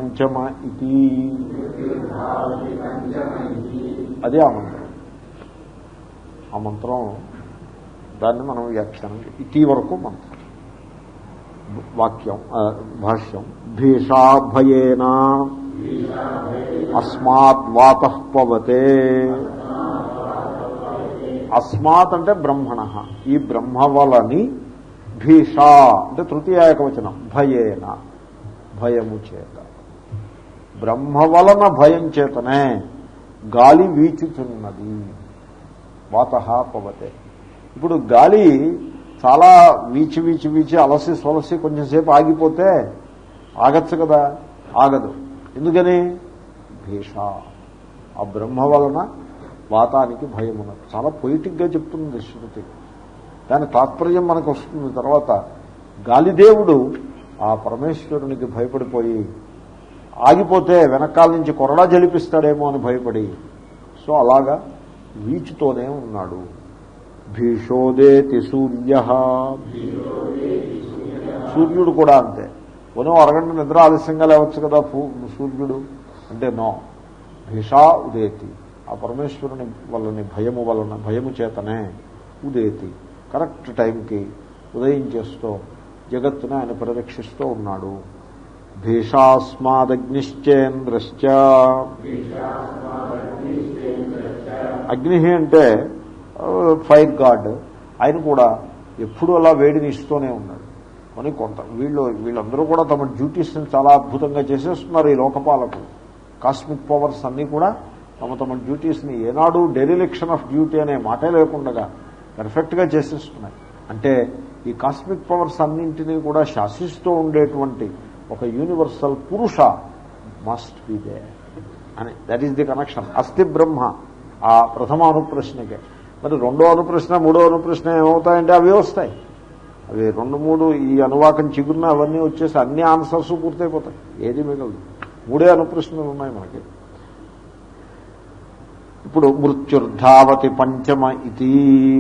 పంచమ ఇది అదే ఆ మంత్రం ఆ మంత్రం దాన్ని మనం వ్యాఖ్యానం ఇటీ వరకు మంత్రం వాక్యం ఆ, భాష్యం భీషాభయేన అస్మాత్ వాత పవతే అస్మాత్ అంటే బ్రహ్మణ ఈ బ్రహ్మ వలని భీషా అంటే తృతీయ ఏకవచనం భయేన భయము చేత బ్రహ్మ వలన భయం చేతనే గాలి వీచుచున్నది వాత పవతే ఇప్పుడు గాలి చాలా వీచి వీచి వీచి అలసి సొలసి కొంచెంసేపు ఆగిపోతే ఆగచ్చు కదా ఆగదు ఎందుకని భీష ఆ బ్రహ్మ వలన వాతానికి భయం ఉన్నది చాలా పొయిటిక్గా చెప్తుంది శృతి దాని తాత్పర్యం మనకు వస్తుంది తర్వాత గాలిదేవుడు ఆ పరమేశ్వరునికి భయపడిపోయి ఆగిపోతే వెనకాల నుంచి కొరడా జలిపిస్తాడేమో అని భయపడి సో అలాగా వీచుతోనే ఉన్నాడు భీషోదేతి సూర్య సూర్యుడు కూడా అంతే పోనీ అరగంట నిద్ర ఆలస్యంగా లేవచ్చు కదా ఫూ- సూర్యుడు అంటే నో భీషా ఉదేతి ఆ పరమేశ్వరుని వల్లని భయము వలన భయము చేతనే ఉదేతి కరెక్ట్ టైంకి ఉదయించేస్తూ జగత్తును ఆయన పరిరక్షిస్తూ ఉన్నాడు భీషాస్మాదగ్నిశ్చేంద్రశ్చ అగ్ని అంటే ఫైర్ గాడ్ ఆయన కూడా ఎప్పుడు అలా వేడిని ఇస్తూనే ఉన్నాడు అని కొంత వీళ్ళు వీళ్ళందరూ కూడా తమ డ్యూటీస్ని చాలా అద్భుతంగా చేసేస్తున్నారు ఈ లోకపాలకు కాస్మిక్ పవర్స్ అన్నీ కూడా తమ తమ డ్యూటీస్ని ఏనాడు డెరిలెక్షన్ ఆఫ్ డ్యూటీ అనే మాటే లేకుండా పర్ఫెక్ట్గా చేసేస్తున్నాయి అంటే ఈ కాస్మిక్ పవర్స్ అన్నింటినీ కూడా శాసిస్తూ ఉండేటువంటి ఒక యూనివర్సల్ పురుష మస్ట్ బి దే అని దట్ ఈస్ ది కనెక్షన్ అస్థి బ్రహ్మ ఆ ప్రథమ అనుప్రశ్నకే మరి రెండో అనుప్రశ్న మూడో అనుప్రశ్న ఏమవుతాయంటే అవి వస్తాయి అవి రెండు మూడు ఈ అనువాకం చిగురిన అవన్నీ వచ్చేసి అన్ని ఆన్సర్స్ పూర్తయిపోతాయి ఏది మిగలదు మూడే అనుప్రశ్నలు ఉన్నాయి మనకి ఇప్పుడు మృత్యుర్ధావతి పంచమ ఇది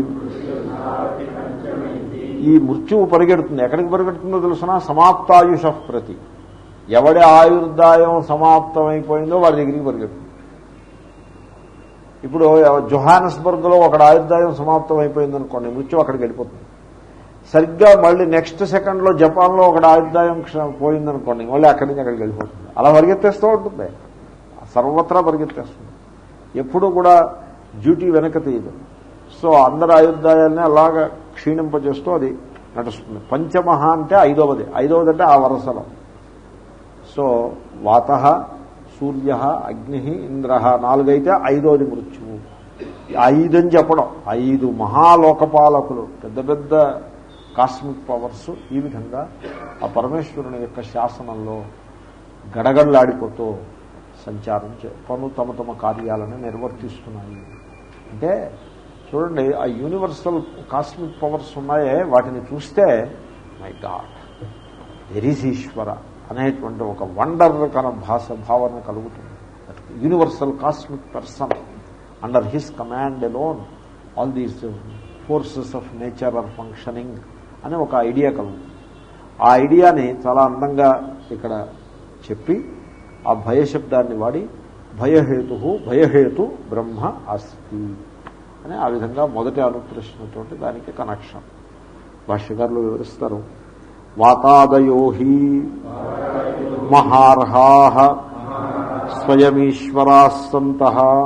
ఈ మృత్యువు పరిగెడుతుంది ఎక్కడికి పరిగెడుతుందో తెలుసిన సమాప్తాయుష ప్రతి ఎవడి ఆయుర్దాయం సమాప్తమైపోయిందో వాడి దగ్గరికి పరిగెడుతుంది ఇప్పుడు జొహానస్బర్గ్ లో ఒకడు ఆయుర్దాయం సమాప్తం అయిపోయింది అనుకోండి మృత్యు అక్కడికి వెళ్ళిపోతుంది సరిగ్గా మళ్ళీ నెక్స్ట్ సెకండ్ లో జపాన్ లో ఒకటి ఆయుర్దాయం పోయిందనుకోండి మళ్ళీ అక్కడి నుంచి అక్కడికి వెళ్ళిపోతుంది అలా పరిగెత్తేస్తూ ఉంటుంది సర్వత్రా పరిగెత్తేస్తుంది ఎప్పుడు కూడా డ్యూటీ వెనక తీయదు సో అందరు ఆయుర్దాయాన్ని అలాగా క్షీణింపజేస్తూ అది నడుస్తుంది పంచమహ అంటే ఐదవది ఐదవది అంటే ఆ వరసలో సో వాత సూర్య అగ్ని ఇంద్ర నాలుగైతే ఐదోది మృత్యువు ఐదని చెప్పడం ఐదు మహాలోకపాలకులు పెద్ద పెద్ద కాస్మిక్ పవర్స్ ఈ విధంగా ఆ పరమేశ్వరుని యొక్క శాసనంలో గడగడలాడిపోతూ సంచారం చే పను తమ తమ కార్యాలను నిర్వర్తిస్తున్నాయి అంటే చూడండి ఆ యూనివర్సల్ కాస్మిక్ పవర్స్ ఉన్నాయే వాటిని చూస్తే మై గాడ్ ఎరీస్ ఈశ్వర అనేటువంటి ఒక వండర్ కన భాష భావన కలుగుతుంది universal cosmic person under his command alone all these forces of nature are functioning అనే ఒక ఐడియా కలుగుతుంది ఆ ఐడియాని చాలా అందంగా ఇక్కడ చెప్పి ఆ భయశబ్దాన్ని వాడి భయహేతు భయహేతు బ్రహ్మ అస్తి అని ఆ విధంగా మొదటి అనుప్రశ్నతోటి దానికి కనెక్షన్ భాష్యకారులు వివరిస్తారు వాతాదయో హి మహార్హా స్వయమీశ్వరా సంత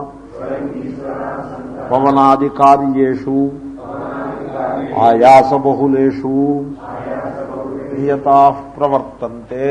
పవనాది కార్యేషు ఆయాసబహులేషు నియతా ప్రవర్తంతే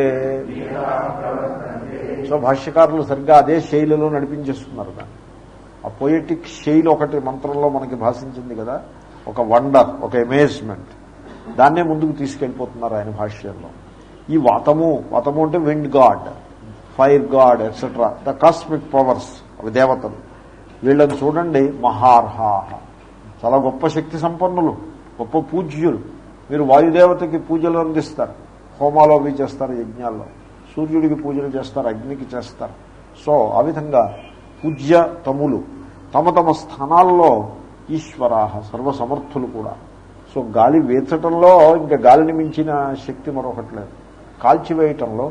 సో భాష్యకారులు సరిగ్గా అదే శైలిలో నడిపించేస్తున్నారు దాన్ని ఆ పొయిటిక్ శైలి ఒకటి మంత్రంలో మనకి భాషించింది కదా ఒక వండర్ ఒక అమేజ్మెంట్ దాన్నే ముందుకు తీసుకెళ్ళిపోతున్నారు ఆయన భాష్యంలో ఈ వాతము వాతము అంటే wind god fire god etcetera the cosmic powers అవి దేవతలు వీళ్ళని చూడండి మహార్హాహ చాలా గొప్ప శక్తి సంపన్నులు గొప్ప పూజ్యులు మీరు వాయుదేవతకి పూజలు అందిస్తారు హోమాలు అవి చేస్తారు యజ్ఞాల్లో సూర్యుడికి పూజలు చేస్తారు అగ్నికి చేస్తారు సో ఆ విధంగా పూజ్య తములు తమ తమ స్థానాల్లో ఈశ్వరాహ సర్వసమర్థులు కూడా సో గాలి వేచటంలో ఇంకా గాలిని మించిన శక్తి మరొకటి లేదు కాల్చివేయటంలో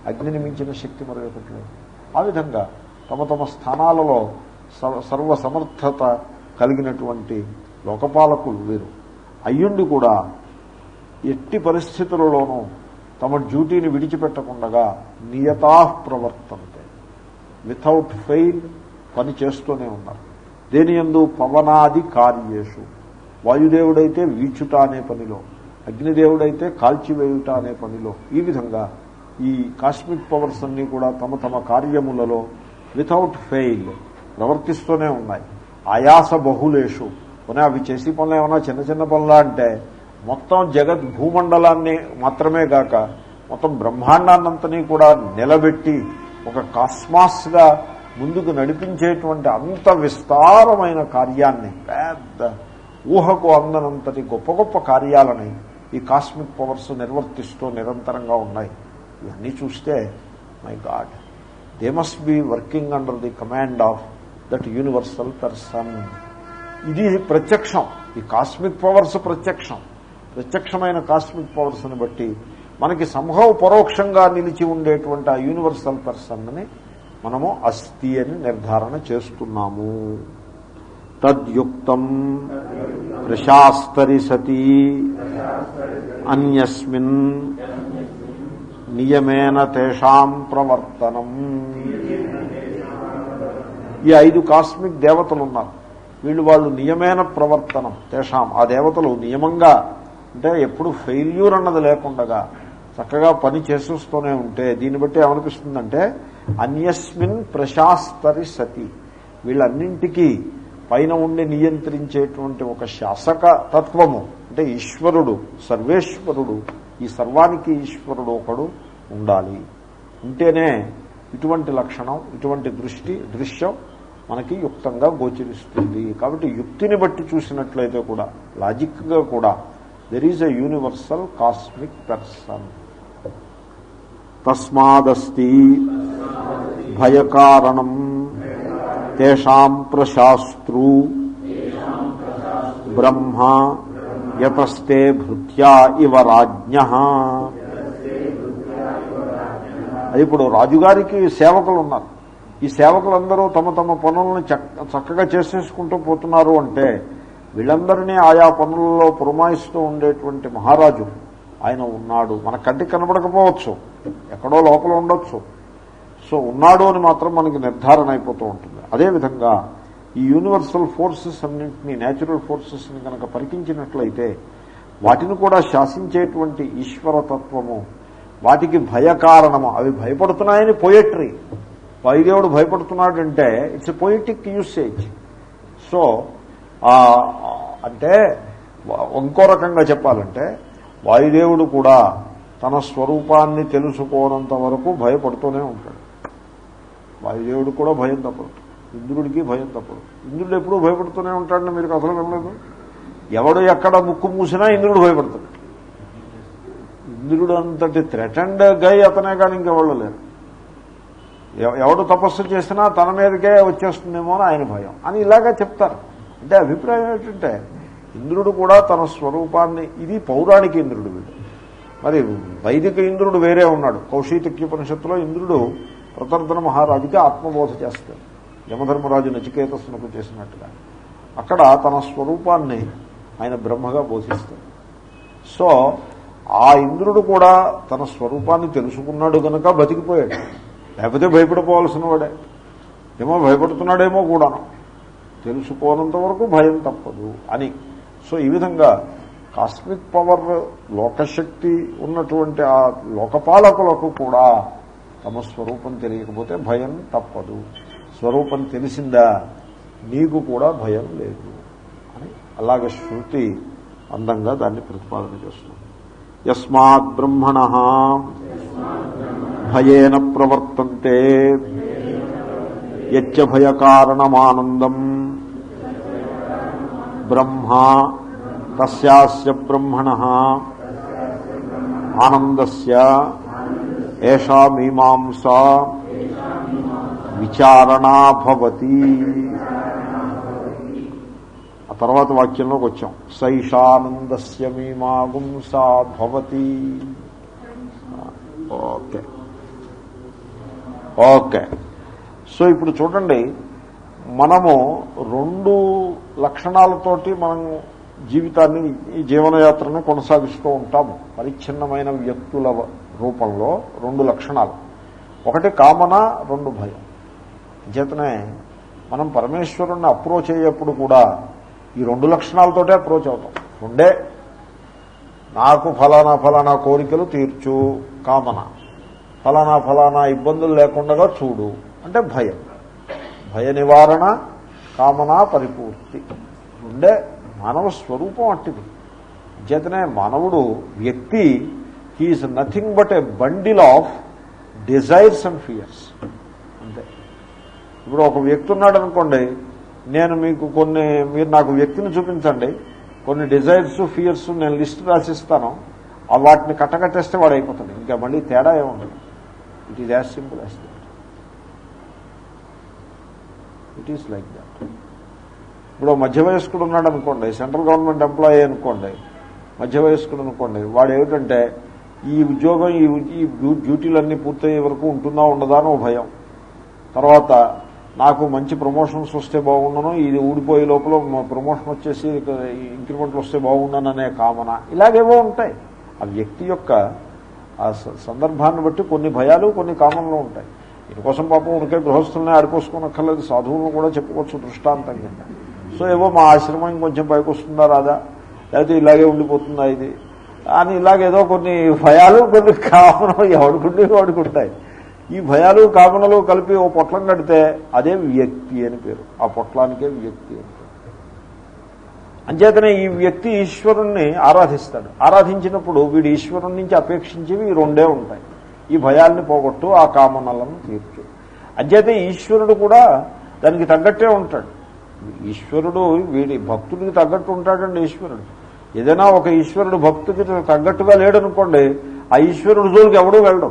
అగ్నిని మించిన శక్తి మరొకటి లేదు ఆ విధంగా తమ తమ స్థానాలలో సర్వ సర్వ సమర్థత కలిగినటువంటి లోకపాలకులు వీరు అయ్యుండి కూడా ఎట్టి పరిస్థితులలోనూ తమ డ్యూటీని విడిచిపెట్టకుండా నియతా ప్రవర్తంతే వితౌట్ ఫెయిల్ పని చేస్తూనే ఉన్నారు దేని ఎందు పవనాది కార్యేషు వాయుదేవుడైతే వీచుట అనే పనిలో అగ్నిదేవుడైతే కాల్చివేయుట అనే పనిలో ఈ విధంగా ఈ కాస్మిక్ పవర్స్ అన్నీ కూడా తమ తమ కార్యములలో వితౌట్ ఫెయిల్ ప్రవర్తిస్తూనే ఉన్నాయి ఆయాస బహులేషు పోనీ అవి చేసి పనులు ఏమన్నా చిన్న చిన్న పనులా అంటే మొత్తం జగత్ భూమండలాన్ని మాత్రమే గాక మొత్తం బ్రహ్మాండాన్నంతని కూడా నిలబెట్టి ఒక కాస్మాస్గా ముందుకు నడిపించేటువంటి అంత విస్తారమైన కార్యాన్ని పెద్ద ఊహకు అందనంతటి గొప్ప గొప్ప కార్యాలని ఈ కాస్మిక్ పవర్స్ నిర్వర్తిస్తూ నిరంతరంగా ఉన్నాయి ఇవన్నీ చూస్తే my God they must be working under the command of that universal person ఇది ప్రత్యక్షం ఈ కాస్మిక్ పవర్స్ ప్రత్యక్షం ప్రత్యక్షమైన కాస్మిక్ పవర్స్ని బట్టి మనకి సంభవ పరోక్షంగా నిలిచి ఉండేటువంటి ఆ యూనివర్సల్ పర్సన్ని మనము అస్థి అని నిర్ధారణ చేస్తున్నాము తద్యుక్తం ప్రశాస్తరి సతీ అన్యస్మిన్ నియమేన తేషాం ప్రవర్తనం ఈ ఐదు కాస్మిక్ దేవతలు ఉన్నారు వీళ్ళు వాళ్ళు నియమైన ప్రవర్తనం తేషాం ఆ దేవతలు నియమంగా అంటే ఎప్పుడు ఫెయిల్యూర్ అన్నది లేకుండగా చక్కగా పని చేసేస్తూనే ఉంటే దీన్ని బట్టి ఏమనిపిస్తుందంటే అన్యస్మిన్ ప్రశాస్తరి సతి వీళ్ళన్నింటికీ పైన ఉండి నియంత్రించేటువంటి ఒక శాసక తత్వము అంటే ఈశ్వరుడు సర్వేశ్వరుడు ఈ సర్వానికి ఈశ్వరుడు ఒకడు ఉండాలి ఉంటేనే ఇటువంటి లక్షణం ఇటువంటి దృష్టి దృశ్యం మనకి యుక్తంగా గోచరిస్తుంది కాబట్టి యుక్తిని బట్టి చూసినట్లయితే కూడా లాజిక్గా కూడా there is a universal cosmic person తస్మాదస్తి భయకారణం తేషాం ప్రశాస్త్రు బ్రహ్మ యతస్తే భృత్యా ఇవ రాజ్ఞ అది ఇప్పుడు రాజుగారికి సేవకులు ఉన్నారు ఈ సేవకులందరూ తమ తమ పనులను చక్కగా చేసేసుకుంటూ పోతున్నారు అంటే వీళ్ళందరినీ ఆయా పనులలో పురమాయిస్తూ ఉండేటువంటి మహారాజు ఆయన ఉన్నాడు మన కంటికి కనబడకపోవచ్చు ఎక్కడో లోపల ఉండొచ్చు సో ఉన్నాడు అని మాత్రం మనకి నిర్ధారణ అయిపోతూ ఉంటుంది అదేవిధంగా ఈ యూనివర్సల్ ఫోర్సెస్ అన్నింటినీ న్యాచురల్ ఫోర్సెస్ని కనుక పరికించినట్లయితే వాటిని కూడా శాసించేటువంటి ఈశ్వరతత్వము వాటికి భయకారణము అవి భయపడుతున్నాయని పోయట్రీ వాయుదేవుడు భయపడుతున్నాడంటే it's a poetic usage so అంటే ఇంకో రకంగా చెప్పాలంటే వాయుదేవుడు కూడా తన స్వరూపాన్ని తెలుసుకోనంత వరకు భయపడుతూనే ఉంటాడు వాయుదేవుడు కూడా భయం తప్పదు ఇంద్రుడికి భయం తప్పదు ఇంద్రుడు ఎప్పుడూ భయపడుతూనే ఉంటాడని మీరు అసలు వినలేదు ఎవడు ఎక్కడ ముక్కు మూసినా ఇంద్రుడు భయపడతాడు ఇంద్రుడు అంతటి థ్రెటండ్ గై అతనే కానీ ఇంకెవళ్ళు లేరు ఎవడు తపస్సు చేసినా తన మీదకే వచ్చేస్తుందేమో అని ఆయన భయం అని ఇలాగా చెప్తారు అంటే అభిప్రాయం ఏంటంటే ఇంద్రుడు కూడా తన స్వరూపాన్ని ఇది పౌరాణిక ఇంద్రుడు వీడు మరి వైదిక ఇంద్రుడు వేరే ఉన్నాడు కౌశీతక్యోపనిషత్తులో ఇంద్రుడు ప్రతర్ధన మహారాజుకి ఆత్మబోధ చేస్తాడు యమధర్మరాజు నచికేతస్సునకు చేసినట్టుగా అక్కడ తన స్వరూపాన్ని ఆయన బ్రహ్మగా బోధిస్తాడు సో ఆ ఇంద్రుడు కూడా తన స్వరూపాన్ని తెలుసుకున్నాడు కనుక బతికిపోయాడు లేకపోతే భయపడిపోవాల్సిన వాడే ఏమో భయపడుతున్నాడేమో కూడాను తెలుసుకోనంత వరకు భయం తప్పదు అని సో ఈ విధంగా కాస్మిక్ పవర్ లోకశక్తి ఉన్నటువంటి ఆ లోకపాలకులకు కూడా తమ స్వరూపం తెలియకపోతే భయం తప్పదు స్వరూపం తెలిసిందా నీకు కూడా భయం లేదు అని అలాగే శృతి అందంగా దాన్ని ప్రతిపాదన చేస్తుంది యస్మాత్ బ్రహ్మణ భయేన ప్రవర్తంతే యచ్చ భయకారణమానందం బ్రహ్మ తస్యాస్య బ్రహ్మణ ఆనందస్య ఏషా మీమాంసా విచారణా భవతి ఆ తర్వాత వాక్యంలోకి వచ్చాం సైషానందస్య మీమాగుంసా భవతి ఓకే ఓకే సో ఇప్పుడు చూడండి మనము రెండు లక్షణాలతోటి మనం జీవితాన్ని ఈ జీవనయాత్రని కొనసాగిస్తూ ఉంటాము పరిచ్ఛిన్నమైన వ్యక్తుల రూపంలో రెండు లక్షణాలు ఒకటి కామన రెండు భయం చేతనే మనం పరమేశ్వరుణ్ణి అప్రోచ్ అయ్యేప్పుడు కూడా ఈ రెండు లక్షణాలతోటే అప్రోచ్ అవుతాం రెండే నాకు ఫలానా ఫలానా కోరికలు తీర్చు కామన ఫలానా ఫలానా ఇబ్బందులు లేకుండా చూడు అంటే భయం భయ నివారణ కామన పరిపూర్తి ఉండే మానవ స్వరూపం అట్టిది చేతనే మానవుడు వ్యక్తి he's nothing but a bundle of desires and fears అంతే ఇప్పుడు ఒక వ్యక్తి ఉన్నాడు అనుకోండి నేను మీకు కొన్ని మీరు నాకు వ్యక్తిని చూపించండి కొన్ని డిజైర్స్ ఫియర్స్ నేను లిస్ట్ రాసిస్తాను ఆ వాటిని కట్టకట్టేస్తే వాడు అయిపోతాడు ఇంకా మళ్ళీ తేడా ఏముండదు it is as simple as that it is like that ఇప్పుడు ఓ మధ్య వయస్కుడు ఉన్నాడు అనుకోండి సెంట్రల్ గవర్నమెంట్ ఎంప్లాయీ అనుకోండి మధ్య వయస్కుడు అనుకోండి వాడు ఏమిటంటే ఈ ఉద్యోగం ఈ ఈ డ్యూ- డ్యూటీలన్నీ పూర్తయ్యే వరకు ఉంటుందా ఉండదా అని ఓ భయం తర్వాత నాకు మంచి ప్రమోషన్స్ వస్తే బాగుండను ఇది ఊడిపోయే లోపల మ- ప్రమోషన్ వచ్చేసి ఇక ఇంక్రిమెంట్లు వస్తే బాగుండను అనే కామన ఇలాగేవో ఉంటాయి ఆ వ్యక్తి యొక్క ఆ స- సందర్భాన్ని బట్టి కొన్ని భయాలు కొన్ని కామనలు ఉంటాయి దీనికోసం పాపం ఉనికే గృహస్థులనే ఆడుకోసుకోనక్కర్లేదు సాధువులను కూడా చెప్పుకోవచ్చు దృష్టాంతం కింద సో ఏవో మా ఆశ్రమం ఇంకొంచెం పైకి వస్తుందా రాదా లేకపోతే ఇలాగే ఉండిపోతుందా ఇది అని ఇలాగేదో కొన్ని భయాలు కొన్ని కామనలు ఎవడుకుంటే వాడుకుంటాయి ఈ భయాలు కామనలు కలిపి ఓ పొట్లం కడితే అదే వ్యక్తి అని పేరు ఆ పొట్లానికే వ్యక్తి అని పేరు అంచేతనే ఈ వ్యక్తి ఈశ్వరుణ్ణి ఆరాధిస్తాడు ఆరాధించినప్పుడు వీడు ఈశ్వరుని నుంచి అపేక్షించేవి ఈ రెండే ఉంటాయి ఈ భయాల్ని పోగొట్టు ఆ కామనలను తీర్చు అంచేతే ఈశ్వరుడు కూడా దానికి తగ్గట్టే ఉంటాడు ఈశ్వరుడు వీడి భక్తుడికి తగ్గట్టు ఉంటాడండి ఈశ్వరుడు ఏదైనా ఒక ఈశ్వరుడు భక్తుడికి తగ్గట్టుగా లేడనుకోండి ఆ ఈశ్వరుడు జోలికి ఎవడూ వెళ్ళడం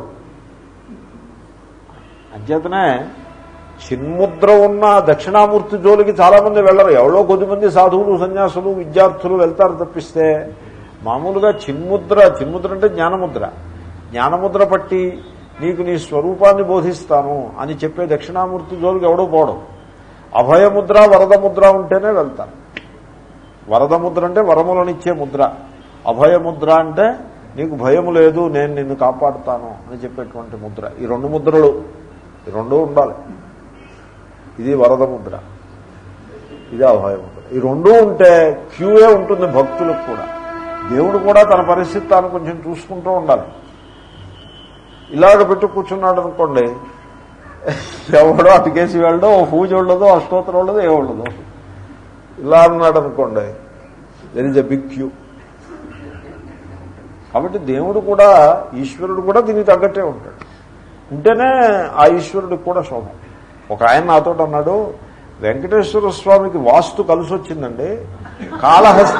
అంచేతనే చిన్ముద్ర ఉన్న దక్షిణామూర్తి జోలికి చాలా మంది వెళ్ళరు ఎవరో కొద్దిమంది సాధువులు సన్యాసులు విద్యార్థులు వెళ్తారు తప్పిస్తే మామూలుగా చిన్ముద్ర చిన్ముద్ర అంటే జ్ఞానముద్ర జ్ఞానముద్ర పట్టి నీకు నీ స్వరూపాన్ని బోధిస్తాను అని చెప్పే దక్షిణామూర్తి జోలికి ఎవడో పోవడం అభయముద్ర వరదముద్ర ఉంటేనే వెళ్తారు వరదముద్ర అంటే వరములనిచ్చే ముద్ర అభయముద్ర అంటే నీకు భయము లేదు నేను నిన్ను కాపాడుతాను అని చెప్పేటువంటి ముద్ర ఈ రెండు ముద్రలు ఈ రెండు ఉండాలి ఇది వరద ముద్ర ఇది అభయముద్ర ఈ రెండూ ఉంటే క్యూఏ ఉంటుంది భక్తులకు కూడా దేవుడు కూడా తన పరిస్థితి తాను కొంచెం చూసుకుంటూ ఉండాలి ఇలాగ పెట్టి కూర్చున్నాడు అనుకోండి ఎవడో అటుకేసి వెళ్ళడం ఓ పూజ ఉండదు అష్టోత్తరం ఉండదు ఏ ఉండదు ఇలా అన్నాడు అనుకోండి there is a big queue కాబట్టి దేవుడు కూడా ఈశ్వరుడు కూడా దీనికి తగ్గట్టే ఉంటాడు ఉంటేనే ఆ ఈశ్వరుడికి కూడా శోభం ఒక ఆయన నాతో అన్నాడు వెంకటేశ్వర స్వామికి వాస్తు కలిసి వచ్చిందండి కాళహస్తి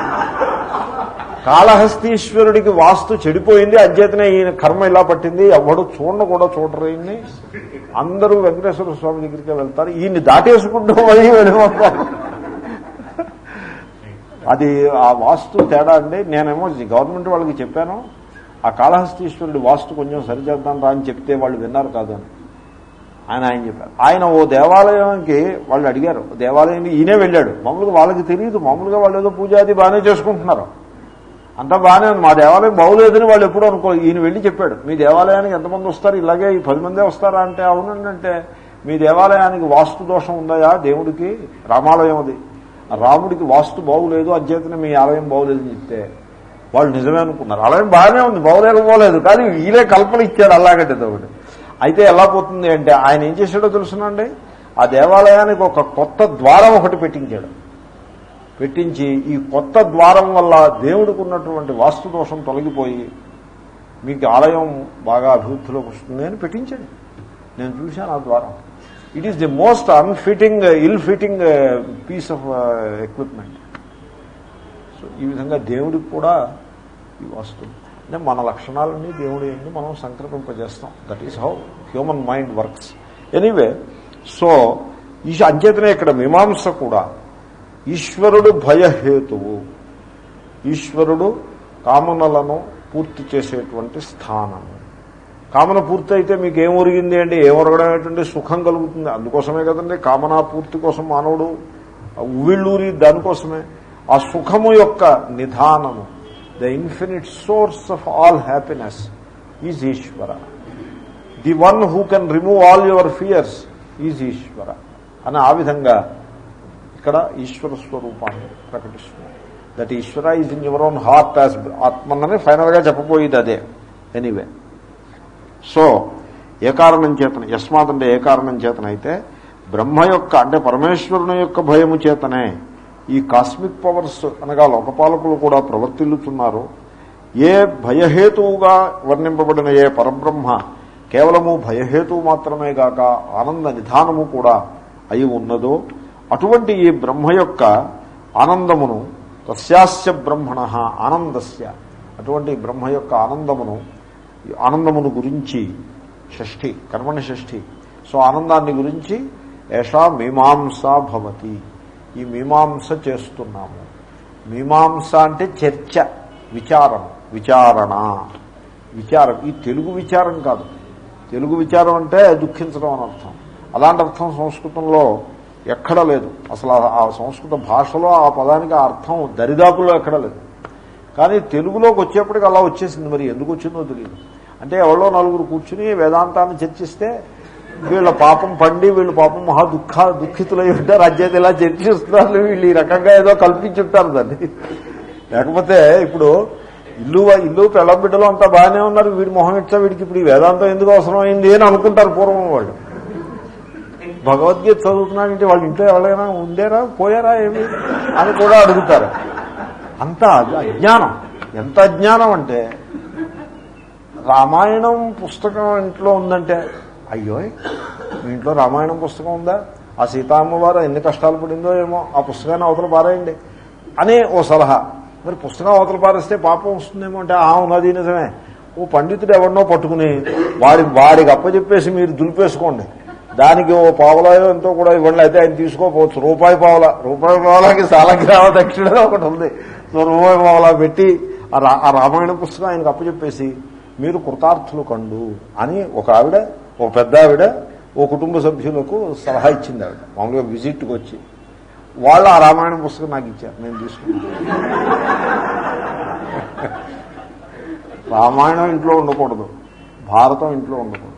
కాళహస్తీశ్వరుడికి వాస్తు చెడిపోయింది అధ్యతనే ఈయన కర్మ ఇలా పట్టింది ఎవడు చూడను కూడా చూడరు ఈయన్ని అందరూ వెంకటేశ్వర స్వామి దగ్గరికి వెళ్తారు ఈయన్ని దాటేసుకుంటూ మళ్ళీ వెళ్ళిపోతారు అది ఆ వాస్తు తేడా అండి నేనేమో గవర్నమెంట్ వాళ్ళకి చెప్పాను ఆ కాళహస్తీశ్వరుడి వాస్తు కొంచెం సరిచేద్దాం రా అని చెప్తే వాళ్ళు విన్నారు కాదు అని ఆయన ఆయన చెప్పారు ఆయన ఓ దేవాలయానికి వాళ్ళు అడిగారు దేవాలయానికి ఈయనే వెళ్ళాడు మామూలుగా వాళ్ళకి తెలియదు మామూలుగా వాళ్ళు ఏదో పూజ అది బాగానే చేసుకుంటున్నారు అంతా బాగానే ఉంది మా దేవాలయం బాగులేదని వాళ్ళు ఎప్పుడూ అనుకో ఈయన వెళ్ళి చెప్పాడు మీ దేవాలయానికి ఎంతమంది వస్తారు ఇలాగే ఈ పది మందే వస్తారా అంటే అవునండి అంటే మీ దేవాలయానికి వాస్తు దోషం ఉందాయా దేవుడికి రామాలయం అది రాముడికి వాస్తు బాగులేదు అధ్యతనే మీ ఆలయం బాగులేదని చెప్తే వాళ్ళు నిజమే అనుకున్నారు ఆలయం బాగానే ఉంది బాగులేకపోలేదు కానీ ఈయనే కల్పన ఇచ్చాడు అలాగంటే ఒకటి అయితే ఎలా పోతుంది అంటే ఆయన ఏం చేశాడో తెలుసునండి ఆ దేవాలయానికి ఒక కొత్త ద్వారం ఒకటి పెట్టించాడు పెట్టించి ఈ కొత్త ద్వారం వల్ల దేవుడికి ఉన్నటువంటి వాస్తు దోషం తొలగిపోయి మీకు ఆలయం బాగా అభివృద్ధిలోకి వస్తుంది అని పెట్టించండి నేను చూశాను ఆ ద్వారం it is the most unfitting ill fitting piece of equipment so ఈ విధంగా దేవుడికి కూడా ఈ వాస్తు అంటే మన లక్షణాలన్నీ దేవుడి ఏంటి మనం సంకల్పింపజేస్తాం that is how human mind works anyway so ఈ అంచేతనే ఇక్కడ మీమాంస కూడా ఈశ్వరుడు భయహేతువు ఈశ్వరుడు కామనలను పూర్తి చేసేటువంటి స్థానము కామన పూర్తి అయితే మీకు ఏం ఒరిగింది అంటే ఏం ఒరగడం ఏంటంటే సుఖం కలుగుతుంది అందుకోసమే కదండి కామనా పూర్తి కోసం మానవుడు ఉవ్విళ్ళూరి దానికోసమే ఆ సుఖము యొక్క నిధానము the infinite source of all happiness is Ishwara the one who can remove all your fears is Ishwara అని ఆ విధంగా ఇక్కడ ఈశ్వర స్వరూపాన్ని ప్రకటిస్తుంది that Ishwara is in your own heart as ఆత్మన్నని ఫైనల్గా చెప్పబోయేది అదే ఎనీవే సో ఏ కారణం చేతన యస్మాత్ అంటే ఏ కారణం చేతనైతే బ్రహ్మ యొక్క అంటే పరమేశ్వరుని యొక్క భయము చేతనే ఈ కాస్మిక్ పవర్స్ అనగా లోకపాలకులు కూడా ప్రవర్తిల్లుతున్నారు ఏ భయహేతువుగా వర్ణింపబడిన ఏ పరబ్రహ్మ కేవలము భయహేతువు మాత్రమే గాక ఆనంద నిధానము కూడా అయి ఉన్నదో అటువంటి ఈ బ్రహ్మ యొక్క ఆనందమును తస్యాస్య బ్రహ్మణ ఆనందస్య అటువంటి బ్రహ్మ యొక్క ఆనందమును ఈ ఆనందమును గురించి షష్ఠి కర్మణ షష్ఠి సో ఆనందాన్ని గురించి ఏషా మీమాంస భవతి ఈ మీమాంస చేస్తున్నాము మీమాంస అంటే చర్చ విచారం విచారణ విచారం ఈ తెలుగు విచారం కాదు తెలుగు విచారం అంటే దుఃఖించడం అని అర్థం అలాంటి అర్థం సంస్కృతంలో ఎక్కడ లేదు అసలు ఆ- ఆ సంస్కృత భాషలో ఆ పదానికి ఆ అర్థం దరిదాపుల్లో ఎక్కడ లేదు కానీ తెలుగులోకి వచ్చేప్పటికి అలా వచ్చేసింది మరి ఎందుకు వచ్చిందో తెలియదు అంటే ఎవరో నలుగురు కూర్చుని వేదాంతాన్ని చర్చిస్తే వీళ్ళ పాపం పండి వీళ్ళు పాపం మహా దుఃఖ దుఃఖితులై ఉంటారు అధ్యత ఇలా చర్చిస్తున్నారు వీళ్ళు ఈ రకంగా ఏదో కల్పించుంటారు దాన్ని లేకపోతే ఇప్పుడు ఇల్లు ఇల్లు పెళ్ళం బిడ్డలు అంతా బాగానే ఉన్నారు వీడి మొహం ఇచ్చా వీడికి ఇప్పుడు ఈ వేదాంతం ఎందుకు అవసరం అయింది అని అనుకుంటారు పూర్వం వాళ్ళు భగవద్గీత చదువుతున్నాడంటే వాళ్ళ ఇంట్లో ఎవరైనా ఉందేరా పోయారా ఏమి అని కూడా అడుగుతారు అంత అజ్ఞానం ఎంత అజ్ఞానం అంటే రామాయణం పుస్తకం ఇంట్లో ఉందంటే అయ్యో మీ ఇంట్లో రామాయణం పుస్తకం ఉందా ఆ సీతామ్మవారు ఎన్ని కష్టాలు పడిందో ఏమో ఆ పుస్తకాన్ని అవతల పారేయండి అనే ఓ సలహా మరి పుస్తకం అవతల పారేస్తే పాపం వస్తుందేమో అంటే ఆ ఉన్నది నిజమే ఓ పండితుడు ఎవరినో పట్టుకుని వాడి వాడికి అప్పచెప్పేసి మీరు దులిపేసుకోండి దానికి ఓ పావలాయో ఎంతో కూడా ఇవ్వండి అయితే ఆయన తీసుకోపోవచ్చు రూపాయి పావలా రూపాయి పావలాకి సాలగ్రామ దక్షిణ ఒకటి ఉంది సో రూపాయి పావలా పెట్టి ఆ రా- ఆ రామాయణ పుస్తకం ఆయనకు అప్పచెప్పేసి మీరు కృతార్థులు కండు అని ఒక ఆవిడ ఒక పెద్ద ఆవిడ ఓ కుటుంబ సభ్యులకు సలహా ఇచ్చింది ఆవిడ మామూలుగా విజిట్కి వచ్చి వాళ్ళు ఆ రామాయణ పుస్తకం నాకు ఇచ్చారు నేను తీసుకున్నాను రామాయణం ఇంట్లో ఉండకూడదు భారతం ఇంట్లో ఉండకూడదు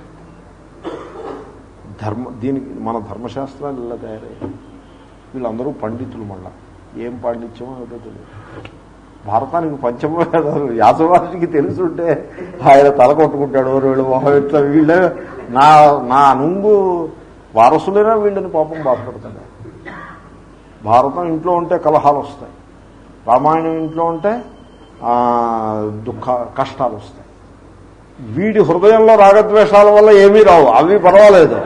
ధర్మ దీనికి మన ధర్మశాస్త్రాలు ఇలా తయారయ్యాయి వీళ్ళందరూ పండితులు మళ్ళా ఏం పాండిత్యమో ఏదో తెలియదు భారతానికి పంచమ వేదాలు యాసవారికి తెలుసుంటే ఆయన తల కొట్టుకుంటాడు వీళ్ళు మొహం ఇట్లా వీళ్ళ నా నా నుంగు వారసులైనా వీళ్ళని పాపం బాధపడతాడు భారతం ఇంట్లో ఉంటే కలహాలు వస్తాయి రామాయణం ఇంట్లో ఉంటే ఆ, దుఃఖ కష్టాలు వస్తాయి వీడి హృదయంలో రాగద్వేషాల వల్ల ఏమీ రావు అవి పర్వాలేదు